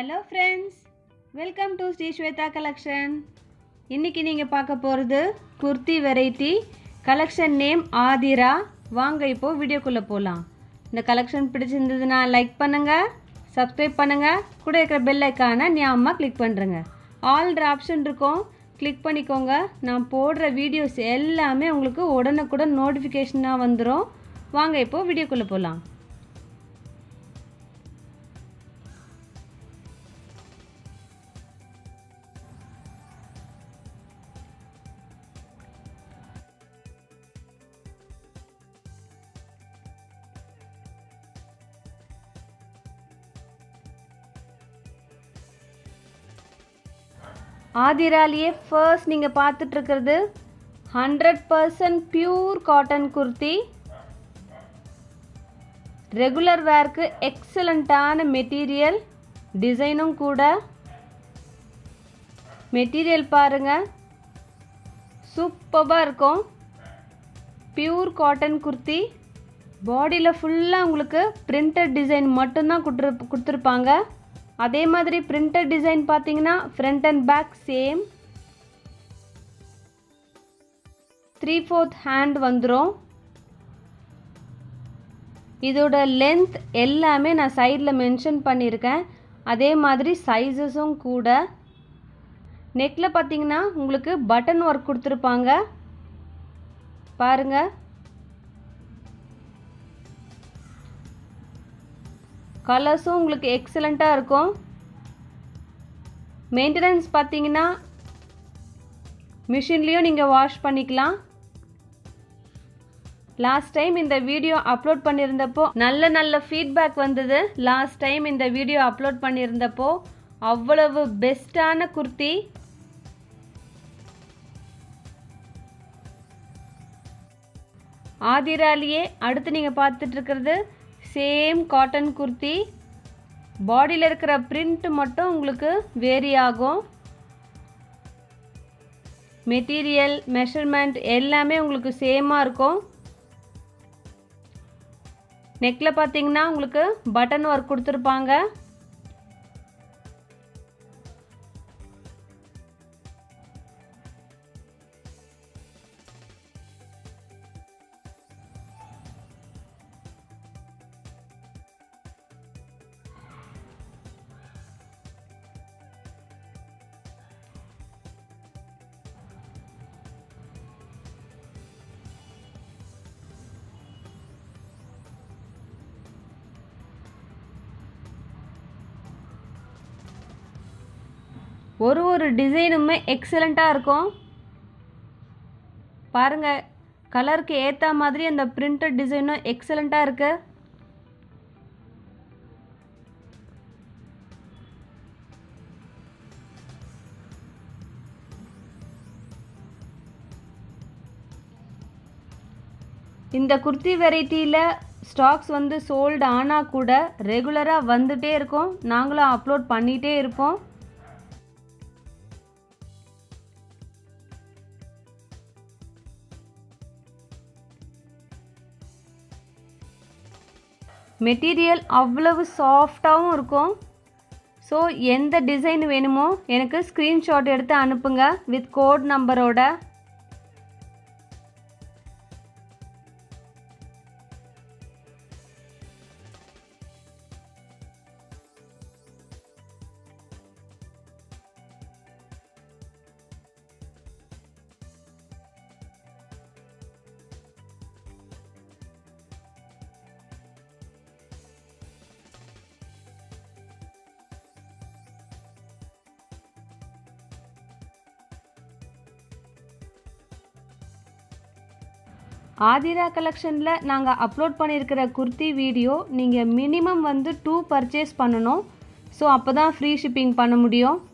hello friends welcome to Shri Swetha collection இன்றைக்கி நீங்கள் பார்க்க போகிறது kurti variety collection name Aathira வாங்க இப்போது வீடியோக்குள்ளே போகலாம் இந்த கலெக்ஷன் பிடிச்சிருந்ததுன்னா லைக் பண்ணுங்கள் சப்ஸ்கிரைப் பண்ணுங்கள் கூட இருக்கிற பெல் ஐக்கானை ஞாபகமாக கிளிக் பண்ணுறேங்க ஆல்ட்ரு ஆப்ஷன் இருக்கும் கிளிக் பண்ணிக்கோங்க நான் போடுற வீடியோஸ் எல்லாமே உங்களுக்கு உடனுக்குடன் நோட்டிஃபிகேஷனாக வந்துடும் வாங்க இப்போது வீடியோக்குள்ளே போகலாம் ஆதிராலியே ஃபர்ஸ்ட் நீங்கள் பார்த்துட்டு இருக்கிறது hundred percent pure cotton kurti regular wear எக்ஸலண்ட்டான மெட்டீரியல் டிசைனும் கூட மெட்டீரியல் பாருங்கள் சூப்பராக இருக்கும் பியூர் காட்டன் குர்த்தி பாடியில் ஃபுல்லாக உங்களுக்கு பிரிண்டட் டிசைன் மட்டும்தான் கொடுத்துரு கொடுத்துருப்பாங்க அதே மாதிரி பிரிண்டட் டிசைன் பார்த்தீங்கன்னா front and back same three fourth hand வந்துடும் இதோட லென்த் எல்லாமே நான் சைடில் மென்ஷன் பண்ணியிருக்கேன் அதே மாதிரி சைஸஸும் கூட நெக்கில் பார்த்தீங்கன்னா உங்களுக்கு பட்டன் ஒர்க் கொடுத்துருப்பாங்க பாருங்கள் கலர்ஸும் உங்களுக்கு எக்ஸலண்ட்டாக இருக்கும் மெயின்டெனன்ஸ் பார்த்தீங்கன்னா மிஷின்லேயும் நீங்கள் வாஷ் பண்ணிக்கலாம் லாஸ்ட் டைம் இந்த வீடியோ அப்லோட் பண்ணியிருந்தப்போ நல்ல நல்ல ஃபீட்பேக் வந்தது லாஸ்ட் டைம் இந்த வீடியோ அப்லோட் பண்ணியிருந்தப்போ அவ்வளவு பெஸ்ட்டான குர்த்தி ஆதிராலியே அடுத்து நீங்கள் பார்த்துட்டு இருக்கிறது சேம் காட்டன் குர்த்தி பாடியில் இருக்கிற பிரிண்ட் மட்டும் உங்களுக்கு வேரி ஆகும் மெட்டீரியல் மெஷர்மெண்ட் எல்லாமே உங்களுக்கு சேமாக இருக்கும் நெக்கில் பார்த்தீங்கன்னா உங்களுக்கு பட்டன் ஒர்க் கொடுத்துருப்பாங்க ஒரு ஒரு டிசைனுமே எக்ஸலண்ட்டாக இருக்கும் பாருங்கள் கலருக்கு ஏற்ற மாதிரி அந்த பிரிண்டட் டிசைனும் எக்ஸலண்ட்டாக இருக்கு இந்த குர்த்தி வெரைட்டியில் ஸ்டாக்ஸ் வந்து சோல்டு ஆனால் கூட ரெகுலராக வந்துகிட்டே இருக்கும் நாங்களும் அப்லோட் பண்ணிகிட்டே இருப்போம் மெட்டீரியல் அவ்வளவு சாஃப்டாகவும் இருக்கும் ஸோ எந்த டிசைன் வேணுமோ எனக்கு ஸ்க்ரீன்ஷாட் எடுத்து அனுப்புங்க வித் கோட் நம்பரோட ஆதிரா கலெக்ஷனில் நாங்கள் அப்லோட் பண்ணியிருக்கிற குர்த்தி வீடியோ நீங்கள் மினிமம் வந்து டூ பர்ச்சேஸ் பண்ணணும் ஸோ அப்போ தான் ஃப்ரீ ஷிப்பிங் பண்ண முடியும்